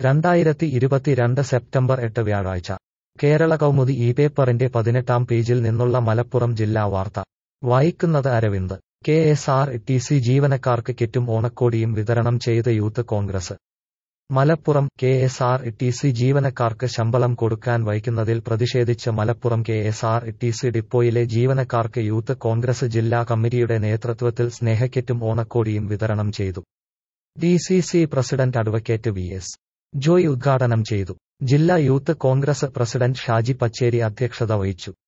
രണ്ടായിരത്തി ഇരുപത്തിരണ്ട് സെപ്റ്റംബർ എട്ട് വ്യാഴാഴ്ച കേരള കൗമുദി ഈ പേപ്പറിന്റെ പതിനെട്ടാം പേജിൽ നിന്നുള്ള മലപ്പുറം ജില്ലാ വാർത്ത വായിക്കുന്നത് Aravind K S R T C ജീവനക്കാർക്ക് കിറ്റും ഓണക്കോടിയും വിതരണം ചെയ്ത് youth congress Malappuram K S R T C ജീവനക്കാർക്ക് ശമ്പളം കൊടുക്കാൻ വൈകുന്നതിൽ പ്രതിഷേധിച്ച് Malappuram K S R T C ഡിപ്പോയിലെ ജീവനക്കാർക്ക് യൂത്ത് കോൺഗ്രസ് ജില്ലാ കമ്മിറ്റിയുടെ നേതൃത്വത്തിൽ സ്നേഹക്കിറ്റും ഓണക്കോടിയും വിതരണം ചെയ്തു D C C president advocate V S Joy ഉദ്ഘാടനം ചെയ്തു ജില്ലാ youth congress president Shaji Pacheri അധ്യക്ഷത വഹിച്ചു